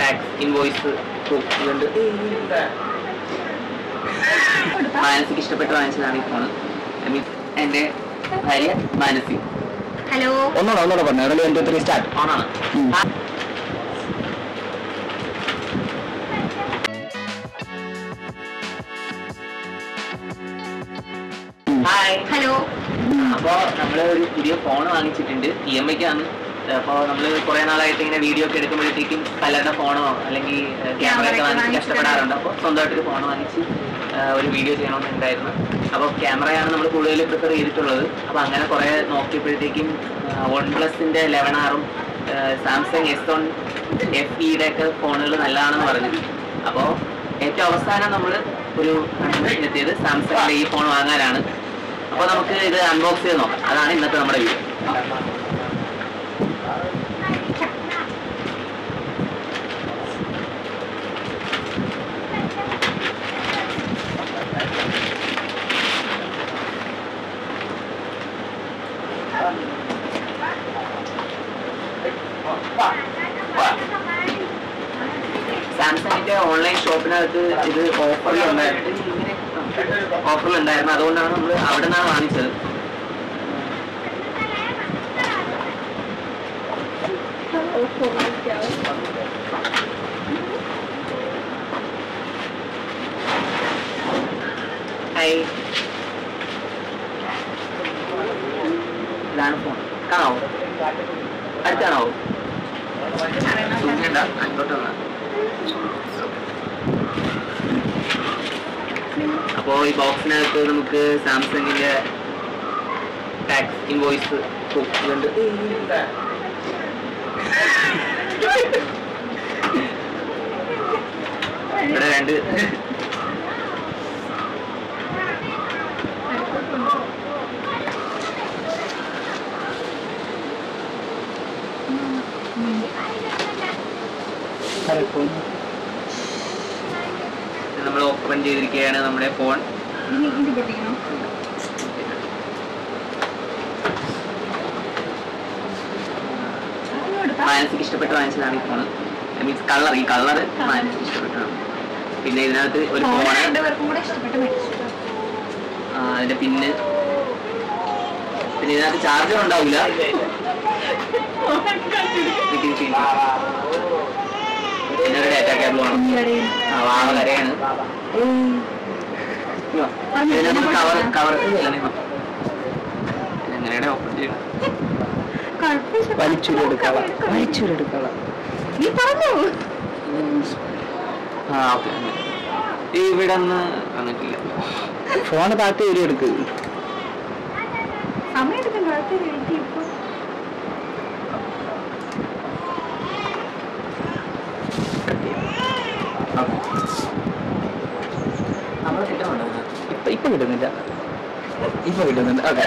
Tax invoice ഇതുണ്ട് മാനസിക്ക് ഇഷ്ടപ്പെട്ട് വാങ്ങിച്ചതാണ് ഈ ഫോൺ ഐ മീൻ എൻ്റെ ഭാര്യ മാനസി ഹലോ ഒന്നുകൂടെ ഒന്നുകൂടെ പറഞ്ഞു ready one two three start ഓണാണ് ഉം. ഹായ് ഹലോ അപ്പോൾ നമ്മൾ ഒരു പുതിയ ഫോൺ വാങ്ങിച്ചിട്ടുണ്ട് ഇ എം ഐക്കാണ് അപ്പോൾ നമ്മൾ കുറേ നാളായിട്ട് ഇങ്ങനെ വീഡിയോ ഒക്കെ എടുക്കുമ്പോഴത്തേക്കും പലരുടെ ഫോണോ അല്ലെങ്കിൽ ക്യാമറ ഒക്കെ വാങ്ങിച്ച് കഷ്ടപ്പെടാറുണ്ട് അപ്പോൾ സ്വന്തമായിട്ടൊരു ഫോൺ വാങ്ങിച്ച് ആ, ഒരു വീഡിയോ ചെയ്യണമെന്നുണ്ടായിരുന്നു അപ്പോൾ ക്യാമറയാണ് നമ്മൾ കൂടുതൽ പ്രിഫർ ചെയ്തിട്ടുള്ളത് അപ്പോൾ അങ്ങനെ കുറേ നോക്കിയപ്പോഴത്തേക്കും വൺ പ്ലസിൻ്റെ ലെവൻ ആറും സാംസങ് എസ് വൺ എഫ് ഇയുടെ ഒക്കെ ഫോണുകൾ നല്ലതാണെന്ന് പറഞ്ഞു അപ്പോൾ ഏറ്റവും അവസാനം നമ്മൾ ഒരു കൺക്ലൂഷൻ എത്തിയത് സാംസങ്ങിൻ്റെ ഈ ഫോൺ വാങ്ങാനാണ് അപ്പോൾ നമുക്ക് ഇത് അൺബോക്സ് ചെയ്ത് നോക്കാം അതാണ് ഇന്നത്തെ നമ്മുടെ വീഡിയോ സാംസങ്ങിന്റെ ഓൺലൈൻ ഷോപ്പിനകത്ത് ഇത് ഓഫറിൽ ഉണ്ടായിരുന്നു ഓഫറിൽ ഉണ്ടായിരുന്നു അതുകൊണ്ടാണ് നമ്മൾ അവിടെ നിന്നാണ് വാങ്ങിച്ചത് ഹായ് ഇതാണ് ഫോൺ കാണാവോ അടുത്താണോ സൂചിയുണ്ട അങ്ങോട്ട് വന്നാ അപ്പോൾ ഈ ബോക്സിനകത്ത് നമുക്ക് സാംസങ്ങിന്റെ ടാക്സ് ഇൻവോയ്സ് ഇതുണ്ട് ഇവിടെ രണ്ട് നമ്മൾ ഓപ്പൺ ചെയ്തിരിക്കുകയാണ് നമ്മുടെ ഫോൺ ഇനി ഇത് പൊട്ടിക്കണോ മാനസിക്ക് ഇഷ്ടപ്പെട്ട് വാങ്ങിച്ചതാണ് ഈ ഫോൺ ഐ മീൻസ് കളർ ഈ കളർ മാനസിക്ക് ഇഷ്ടപ്പെട്ടതാണ് പിന്നെ ഇതിനകത്ത് ഒരു ഫോൺ ഫോണ് രണ്ടുപേർക്കും കൂടെ ഇഷ്ടപ്പെട്ട് മേടിച്ചു അതിന്റെ പിന്ന് പിന്നെ ഇതിനകത്ത് ചാർജർ ഉണ്ടാവില്ല പിന്നെ ഒരു ഡാറ്റ കേബിൾ വേണം ആ വാവ കരയാണ് ഇതിനകത്ത് കവർ കവർ എങ്ങനെയാണ് ഓപ്പൺ ചെയ്യണം കുഴപ്പമില്ല വലിച്ചുരെടുക്കള വലിച്ചുരെടുക്കള നീ പറഞ്ഞു ആ ഓക്കെ ഇവിടെ നിന്ന് വന്നിട്ടില്ല ഫോണ് താത്തി ഒരു എടുക്ക് സമയം എടുക്കും കുഴപ്പമില്ല എനിക്ക് ഇപ്പൊ നമ്മൾ കിട്ടുന്നുണ്ടോ ഇപ്പൊ ഇപ്പൊ കിട്ടുന്നില്ല ഇപ്പൊ കിട്ടുന്നുണ്ട് ഓക്കെ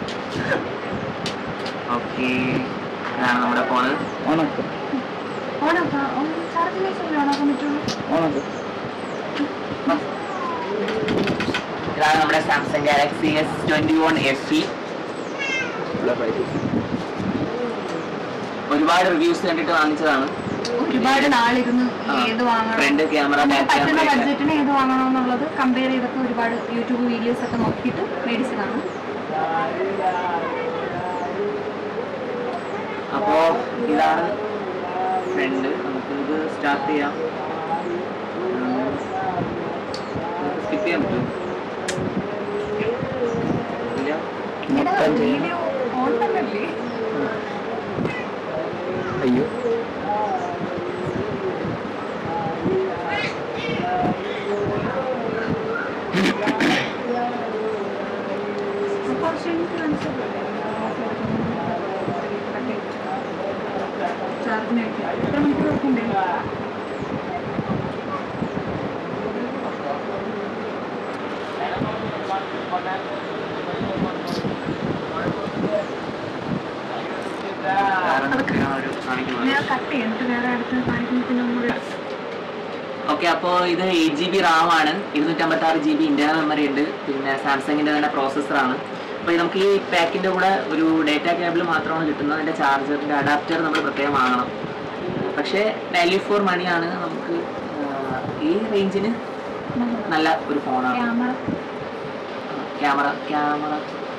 ഓക്കെ ഇതാണ് നമ്മുടെ ഫോണ് ഓണക്ക് ഓണാക്കാം ചാർജ് വെച്ചാൽ ഓണാക്കാൻ പറ്റുള്ളൂ ഓണക്ക് ഇതാണ് നമ്മുടെ Samsung Galaxy S twenty one F E ഒരുപാട് റിവ്യൂസ് കണ്ടിട്ട് വാങ്ങിച്ചതാണ് ഒരുപാട് നാളിരുന്ന് ആ. ഏത് വാങ്ങണം ഫ്രണ്ട് ക്യാമറ നമുക്ക് ബാക്ക് പറ്റുന്ന ക്യാമറ ബഡ്ജറ്റിന് ഏത് വാങ്ങണമെന്നുള്ളത് കമ്പയർ ചെയ്തൊക്കെ ഒരുപാട് യൂട്യൂബ് വീഡിയോസ് ഒക്കെ നോക്കിയിട്ട് മേടിച്ചതാണ് അപ്പോ ഇതാണ് ഫ്രണ്ട് നമുക്ക് ഇത് സ്റ്റാർട്ട് ചെയ്യാം സ്കിപ്പ് ചെയ്യാൻ പറ്റുമോ ഇല്ല മൊത്തം ചെയ്യണം വീഡിയോ ഓൺ തന്നെയല്ലേ അയ്യോ കുറച്ച് എനിക്ക് മനസ്സിലായില്ലേ ചാർജിനായിട്ട് എത്ര മണിക്കൂർ വെക്കണ്ടേ കാരണം ഇതാണ് ഒരു കാണിക്കുന്നത് ഞാൻ കട്ട് ചെയ്യണം വേറെ അടുത്ത് കാണിക്കുന്നതിന് മുമ്പ് ഓക്കെ അപ്പോൾ ഇത് എയ്റ്റ് ജി ബി റാം ആണ് ഇരുന്നൂറ്റമ്പത്തി ആറ് ജി ബി ഇന്റർണൽ മെമ്മറി ഉണ്ട് പിന്നെ സാംസങ്ങിന്റെ തന്നെ പ്രോസസ്സറാണ് അപ്പോൾ നമുക്ക് ഈ പാക്കിന്റെ കൂടെ ഒരു ഡേറ്റ കേബിൾ മാത്രമാണ് കിട്ടുന്നത് അതിന്റെ ചാർജറിന്റെ അഡാപ്റ്റർ നമ്മൾ പ്രത്യേകം വാങ്ങണം പക്ഷേ പക്ഷേ വാല്യൂ ഫോർ മണിയാണ് നമുക്ക് ആ, ഈ റേഞ്ചിന് നല്ല ഒരു ഫോണാണ് ക്യാമറ ക്യാമറ ക്യാമറ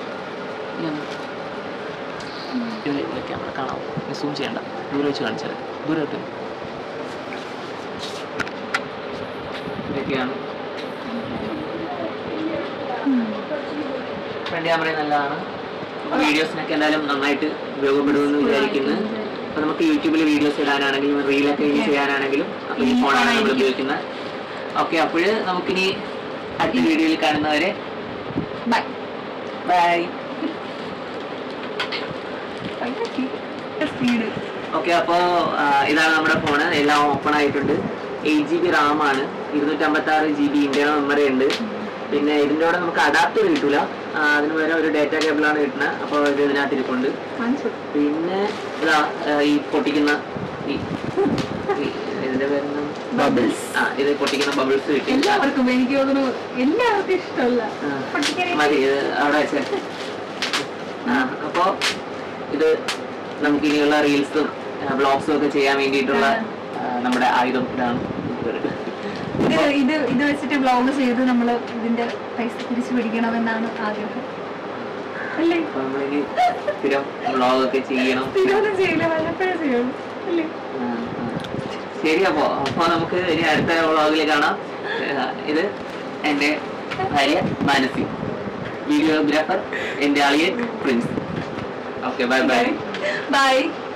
ഇതിൽ ക്യാമറ കാണാമോ സൂം ചെയ്യണ്ട ദൂരെ വെച്ച് കാണിച്ചാൽ ദൂരെ വെക്ക്. ഇതൊക്കെയാണ് ഫ്രണ്ട് ക്യാമറ നല്ലതാണ് വീഡിയോസിനൊക്കെ എന്തായാലും നന്നായിട്ട് ഉപയോഗപ്പെടുമെന്ന് വിചാരിക്കുന്നു അപ്പൊ നമുക്ക് യൂട്യൂബിൽ വീഡിയോസ് ഇടാനാണെങ്കിലും റീലൊക്കെ ഇനി ചെയ്യാനാണെങ്കിലും അപ്പൊ ഈ ഈ ഫോണാണ് നമ്മൾ ഫോണായിരിക്കും. ഉപയോഗിക്കുന്നത് ഓക്കെ അപ്പോൾ നമുക്കിനി അടുത്ത വീഡിയോയിൽ കാണുന്നവരെ ബൈ ബൈ സ്പീഡ് ഓക്കെ അപ്പോൾ ഇതാണ് നമ്മുടെ ഫോണ് എല്ലാം ഓപ്പൺ ആയിട്ടുണ്ട് എയ്റ്റ് ജി ബി റാം ആണ് ഇരുന്നൂറ്റമ്പത്തി ആറ് ജി ബി ഇന്റേണൽ മെമ്മറി ഉണ്ട് പിന്നെ ഇതിൻ്റെ കൂടെ നമുക്ക് അഡാപ്റ്റർ കിട്ടൂല ആ, അതിന് പകരം ഒരു ഡാറ്റ കേബിളാണ് കിട്ടുന്നത് അപ്പോൾ ഇത് ഇതിനകത്ത് ഇരിപ്പുണ്ട് കാണിച്ചു പിന്നെ ഇതാ ആ, ഈ പൊട്ടിക്കുന്ന ഈ ഈ ഇതിന്റെ പേരെന്താ ബബിൾസ് ആ ഇത് പൊട്ടിക്കുന്ന ബബിൾസ് കിട്ടി എല്ലാവർക്കും എനിക്ക് തോന്നുന്നു എല്ലാവർക്കും ഇഷ്ടമല്ല ആ. പൊട്ടിക്കറി മതി ഇത് അവിടെ വെച്ചേ ആ അപ്പോ ഇത് നമുക്ക് ഇനിയുള്ള റീൽസും ബ്ലോഗ്സും ഒക്കെ ചെയ്യാൻ വേണ്ടിയിട്ടുള്ള ആ, നമ്മുടെ ആയുധം ഇതാണ് ഇത് ഇത് ഇത് വെച്ചിട്ട് ബ്ലോഗ് ചെയ്ത് നമ്മൾ ഇതിന്റെ പൈസ തിരിച്ചു പിടിക്കണമെന്നാണ് ആഗ്രഹം അല്ലേ അപ്പൊ നമ്മളിനി സ്ഥിരം ബ്ലോഗ് ഒക്കെ ചെയ്യണം സ്ഥിരമൊന്നും ചെയ്യില്ല വല്ലപ്പോഴേ ചെയ്യുള്ളൂ അല്ലേ ആ, ആ. ശരി അപ്പോ അപ്പൊ നമുക്ക് ഇനി അടുത്ത വ്ളോഗിൽ കാണാം ആ, ഇത് എന്റെ ഭാര്യ മാനസി വീഡിയോഗ്രാഫർ എന്റെ ആളിയെ Prince okay bye bye by